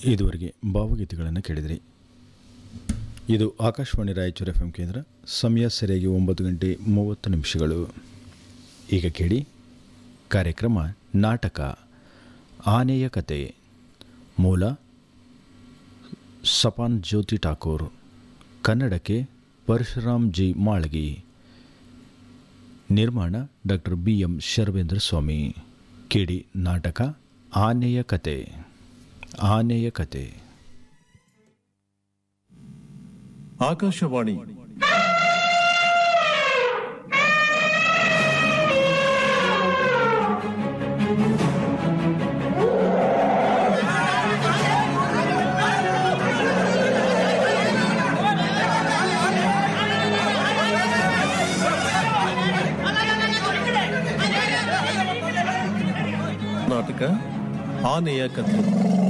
ಇದುವರೆಗೆ ಭಾವಗೀತೆಗಳನ್ನು ಕೇಳಿದಿರಿ ಇದು ಆಕಾಶವಾಣಿ ರಾಯಚೂರು ಎಫ್ ಎಂ ಕೇಂದ್ರ ಸಮಯ ಸರಿಯಾಗಿ ಒಂಬತ್ತು ಗಂಟೆ ಮೂವತ್ತು ನಿಮಿಷಗಳು ಈಗ ಕೇಳಿ ಕಾರ್ಯಕ್ರಮ ನಾಟಕ ಆನೆಯ ಕತೆ ಮೂಲ ಸಪಾನ್ ಜ್ಯೋತಿ ಠಾಕೂರ್ ಕನ್ನಡಕ್ಕೆ ಪರಶುರಾಮ್ ಜಿ ಮಾಳಗಿ ನಿರ್ಮಾಣ doctor B M Sharvendra Swami ಕೇಳಿ ನಾಟಕ ಆನೆಯ ಕತೆ ಆನೆಯ ಕತೆ ಆಕಾಶವಾಣಿ ನಾಟಕ ಆನೆಯ ಕಥೆ